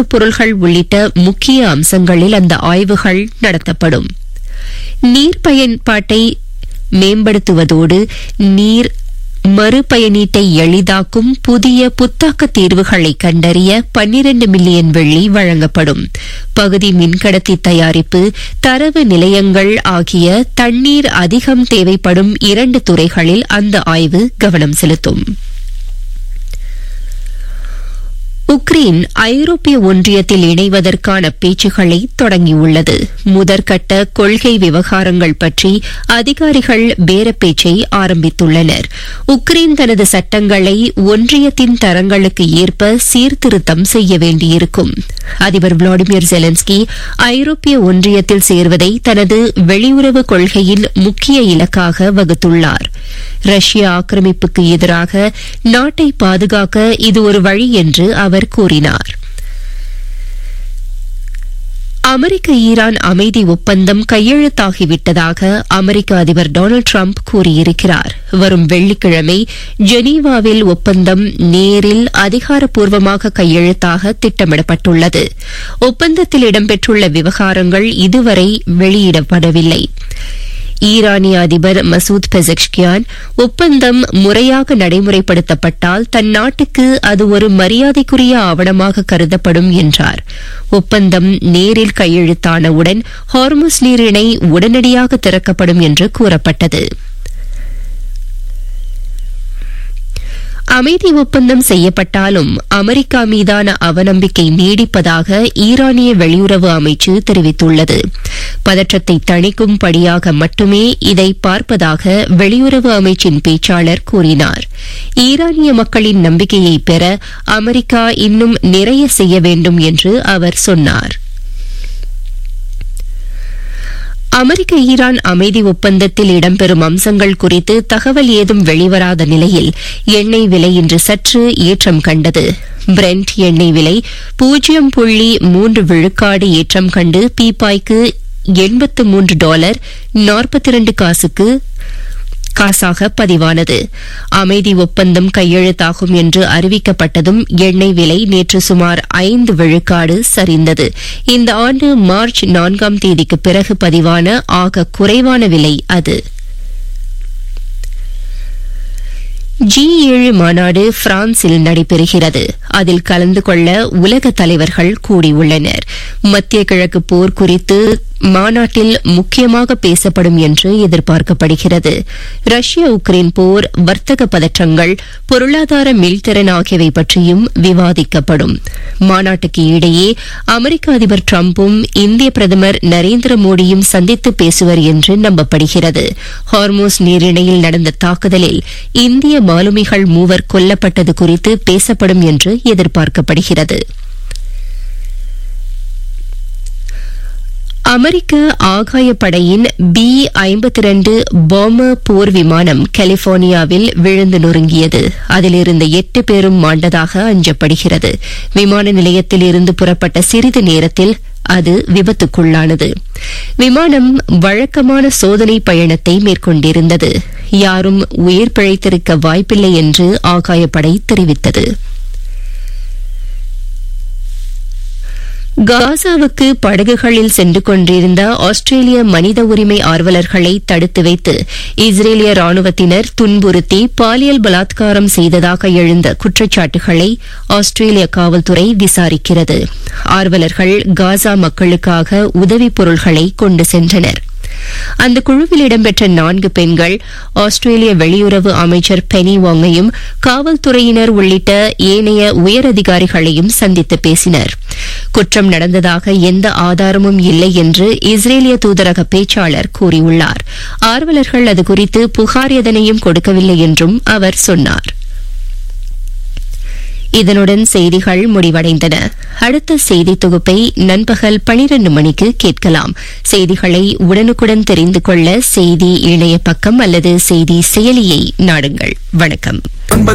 பரிசுப் பொருள்கள் உள்ளிட்ட முக்கிய அம்சங்களில் அந்த ஆய்வுகள் நடத்தப்படும் நீர் பயன்பாட்டை மேம்படுத்துவதோடு நீர் மறுபயனீட்டை எளிதாக்கும் புதிய புத்தாக்க தீர்வுகளை கண்டறிய 12 மில்லியன் வெள்ளி வழங்கப்படும் பகுதி மின்கடத்தி தயாரிப்பு தரவு நிலையங்கள் ஆகிய தண்ணீர் அதிகம் தேவைப்படும் இரண்டு துறைகளில் அந்த ஆய்வு கவனம் செலுத்தும் உக்ரைன் ஐரோப்பிய ஒன்றியத்தில் இணைவதற்கான பேச்சுக்களை தொடங்கியுள்ளது முதற்கட்ட கொள்கை விவகாரங்கள் பற்றி அதிகாரிகள் பேரப்பேச்சை ஆரம்பித்துள்ளனர் உக்ரைன் தனது சட்டங்களை ஒன்றியத்தின் தரங்களுக்கு ஏற்ப சீர்திருத்தம் செய்ய வேண்டியிருக்கும் அதிபர் விளாடிமிர் ஜெலன்ஸ்கி ஐரோப்பிய ஒன்றியத்தில் சேர்வதை தனது வெளியுறவு கொள்கையின் முக்கிய இலக்காக வகுத்துள்ளார் ரஷ்ய ஆக்கிரமிப்புக்கு எதிராக நாட்டை பாதுகாக்க இது ஒரு வழி என்று அவர் கூறினார் அமெரிக்க ஈரான் அமைதி ஒப்பந்தம் கையெழுத்தாகிவிட்டதாக அமெரிக்க அதிபர் டொனால்டு டிரம்ப் கூறியிருக்கிறார் வரும் வெள்ளிக்கிழமை ஜெனீவாவில் ஒப்பந்தம் நேரில் அதிகாரப்பூர்வமாக கையெழுத்தாக திட்டமிடப்பட்டுள்ளது ஒப்பந்தத்தில் இடம்பெற்றுள்ள விவகாரங்கள் இதுவரை வெளியிடப்படவில்லை ஈரானிய அதிபர் மசூத் பெசக்ஷ்கியான் ஒப்பந்தம் முறையாக நடைமுறைப்படுத்தப்பட்டால் தன் நாட்டுக்கு அது ஒரு மரியாதைக்குரிய ஆவணமாக கருதப்படும் என்றார் ஒப்பந்தம் நேரில் கையெழுத்தானவுடன் ஹார்முஸ் நீரிணை உடனடியாக திறக்கப்படும் என்று கூறப்பட்டது அமைதி ஒப்பந்தம் செய்யப்பட்டாலும் அமெரிக்கா மீதான அவநம்பிக்கை நீடிப்பதாக ஈரானிய வெளியுறவு அமைச்சு தெரிவித்துள்ளது பதற்றத்தை தணிக்கும்படியாக மட்டுமே இதை பார்ப்பதாக வெளியுறவு அமைச்சின் பேச்சாளர் கூறினார் ஈரானிய மக்களின் நம்பிக்கையை பெற அமெரிக்கா இன்னும் நிறைய செய்ய வேண்டும் என்று அவர் சொன்னார் அமெரிக்க ஈரான் அமைதி ஒப்பந்தத்தில் இடம்பெறும் அம்சங்கள் குறித்து தகவல் ஏதும் வெளிவராத நிலையில் எண்ணெய் விலை இன்று சற்று ஏற்றம் கண்டது பிரெண்ட் எண்ணெய் விலை பூஜ்ஜியம் புள்ளி மூன்று விழுக்காடு ஏற்றம் கண்டு பீப்பாய்க்கு எண்பத்து மூன்று டாலர் நாற்பத்தி இரண்டு காசுக்கு காசாக பதிவானது அமைதி ஒப்பந்தம் கையெழுத்தாகும் என்று அறிவிக்கப்பட்டதும் எண்ணெய் விலை நேற்று சுமார் ஐந்து விழுக்காடு சரிந்தது இந்த ஆண்டு மார்ச் நான்காம் தேதிக்கு பிறகு பதிவான ஆக குறைவான விலை அது ஜி ஏழு மாநாடு பிரான்சில் நடைபெறுகிறது அதில் கலந்து கொள்ள உலக தலைவர்கள் கூடியுள்ளனர் மத்திய கிழக்கு போர் குறித்து மாநாட்டில் முக்கியமாக பேசப்படும் என்று எதிர்பார்க்கப்படுகிறது ரஷ்ய உக்ரைன் போர் வர்த்தக பதற்றங்கள் பொருளாதார மீள்திறன் ஆகியவை பற்றியும் விவாதிக்கப்படும் மாநாட்டுக்கு இடையே அமெரிக்க அதிபர் டிரம்பும் இந்திய பிரதமர் நரேந்திர மோடியும் சந்தித்து பேசுவர் என்று நம்பப்படுகிறது ஹார்மோஸ் நீரிணையில் நடந்த தாக்குதலில் இந்திய மாலுமிகள் மூவர் கொல்லப்பட்டது குறித்து பேசப்படும் என்று எதிர்பார்க்கப்படுகிறது அமெரிக்க ஆகாயப்படையின் பி ஐம்பத்தி இரண்டு பாமர் போர் விமானம் கலிபோர்னியாவில் விழுந்து நொறுங்கியது அதில் இருந்த எட்டு பேரும் மாண்டதாக அஞ்சப்படுகிறது விமான நிலையத்தில் இருந்து புறப்பட்ட சிறிது நேரத்தில் அது விபத்துக்குள்ளானது விமானம் வழக்கமான சோதனை பயணத்தை மேற்கொண்டிருந்தது யாரும் உயிர் பிழைத்திருக்க வாய்ப்பில்லை என்று ஆகாயப்படை தெரிவித்தது காசாவுக்கு படகுகளில் சென்று கொண்டிருந்த ஆஸ்திரேலிய மனித உரிமை ஆர்வலர்களை தடுத்து வைத்து இஸ்ரேலிய ராணுவத்தினர் துன்புறுத்தி பாலியல் பலாத்காரம் செய்ததாக எழுந்த குற்றச்சாட்டுகளை ஆஸ்திரேலிய காவல்துறை விசாரிக்கிறது ஆர்வலர்கள் காசா மக்களுக்காக உதவிப் பொருள்களை கொண்டு சென்றனர் அந்த குழுவில் இடம்பெற்ற நான்கு பெண்கள் ஆஸ்திரேலிய வெளியுறவு அமைச்சர் பெனி வாங்கையும் காவல்துறையினர் உள்ளிட்ட ஏனைய உயரதிகாரிகளையும் சந்தித்து பேசினர் குற்றம் நடந்ததாக எந்த ஆதாரமும் இல்லை என்று இஸ்ரேலிய தூதரக பேச்சாளர் கூறியுள்ளார் ஆர்வலர்கள் அது குறித்து புகார் எதனையும் கொடுக்கவில்லை என்றும் அவர் சொன்னார் இதனுடன் செய்திகள் முடிவடைந்தன அடுத்த செய்தி தொகுப்பை நண்பகல் பனிரண்டு மணிக்கு கேட்கலாம் செய்திகளை உடனுக்குடன் தெரிந்து கொள்ள செய்தி இணைய பக்கம் அல்லது செய்தி செயலியை நாடுங்கள் வணக்கம்